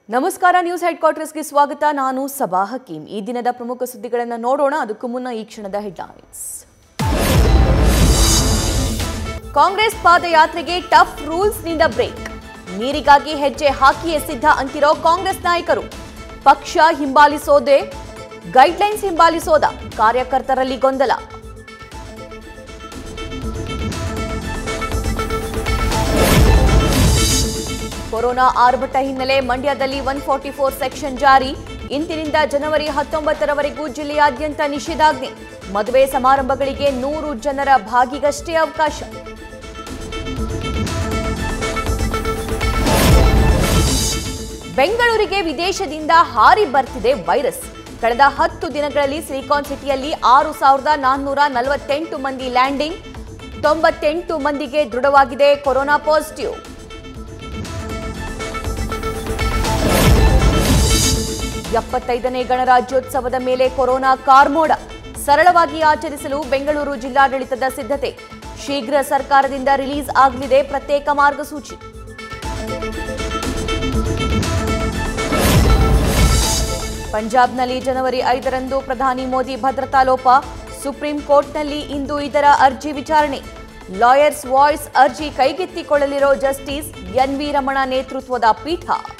ನಮಸ್ಕಾರ news head ಕ್ವಾರ್ಟರ್ಸ್ಗೆ ಸ್ವಾಗತ ನಾನು ಸಬಾ ಹಕೀಂ ಈ ದಿನದ ಪ್ರಮುಖ ಸುದ್ದಿಗಳನ್ನು ನೋಡೋಣ ಅದಕ್ಕೂ ಮುನ್ನ ಈ ಕ್ಷಣದ ಹೆಡ್ಲೈನ್ಸ್ ಕಾಂಗ್ರೆಸ್ ಪಾದಯಾತ್ರೆಗೆ ಟಫ್ ರೂಲ್ಸ್ನಿಂದ ಬ್ರೇಕ್ ನೀರಿಗಾಗಿ ಹೆಜ್ಜೆ ಹಾಕಿಯೇ ಸಿದ್ಧ ಅಂತಿರೋ ಕಾಂಗ್ರೆಸ್ ನಾಯಕರು ಪಕ್ಷ ಹಿಂಬಾಲಿಸೋದೇ ಗೈಡ್ಲೈನ್ಸ್ ಹಿಂಬಾಲಿಸೋದ ಕಾರ್ಯಕರ್ತರಲ್ಲಿ ಗೊಂದಲ ಕೊರೋನಾ ಆರ್ಭಟ ಹಿನ್ನೆಲೆ ಮಂಡ್ಯದಲ್ಲಿ ಒನ್ ಫಾರ್ಟಿ ಫೋರ್ ಸೆಕ್ಷನ್ ಜಾರಿ ಇಂದಿನಿಂದ ಜನವರಿ ಹತ್ತೊಂಬತ್ತರವರೆಗೂ ಜಿಲ್ಲೆಯಾದ್ಯಂತ ನಿಷೇಧಾಜ್ಞೆ ಮದುವೆ ಸಮಾರಂಭಗಳಿಗೆ ನೂರು ಜನರ ಭಾಗಿಗಷ್ಟೇ ಅವಕಾಶ ಬೆಂಗಳೂರಿಗೆ ವಿದೇಶದಿಂದ ಹಾರಿ ಬರ್ತಿದೆ ವೈರಸ್ ಕಳೆದ ಹತ್ತು ದಿನಗಳಲ್ಲಿ ಸಿಲಿಕಾನ್ ಸಿಟಿಯಲ್ಲಿ ಆರು ಸಾವಿರದ ನಾನ್ನೂರ ನಲವತ್ತೆಂಟು ಮಂದಿ ಲ್ಯಾಂಡಿಂಗ್ ತೊಂಬತ್ತೆಂಟು ಮಂದಿಗೆ ದೃಢವಾಗಿದೆ ಕೊರೋನಾ ಪಾಸಿಟಿವ್ ಎಪ್ಪತ್ತೈದನೇ ಗಣರಾಜ್ಯೋತ್ಸವದ ಮೇಲೆ ಕೊರೋನಾ ಕಾರ್ಮೋಡ ಸರಳವಾಗಿ ಆಚರಿಸಲು ಬೆಂಗಳೂರು ಜಿಲ್ಲಾಡಳಿತದ ಸಿದ್ಧತೆ ಶೀಘ್ರ ಸರ್ಕಾರದಿಂದ ರಿಲೀಸ್ ಆಗಲಿದೆ ಪ್ರತ್ಯೇಕ ಮಾರ್ಗಸೂಚಿ ಪಂಜಾಬ್ನಲ್ಲಿ ಜನವರಿ ಐದರಂದು ಪ್ರಧಾನಿ ಮೋದಿ ಭದ್ರತಾ ಲೋಪ ಸುಪ್ರೀಂ ಕೋರ್ಟ್ನಲ್ಲಿ ಇಂದು ಇದರ ಅರ್ಜಿ ವಿಚಾರಣೆ ಲಾಯರ್ಸ್ ವಾಯ್ಸ್ ಅರ್ಜಿ ಕೈಗೆತ್ತಿಕೊಳ್ಳಲಿರೋ ಜಸ್ಟಿಸ್ ಎನ್ ವಿ ರಮಣ ನೇತೃತ್ವದ ಪೀಠ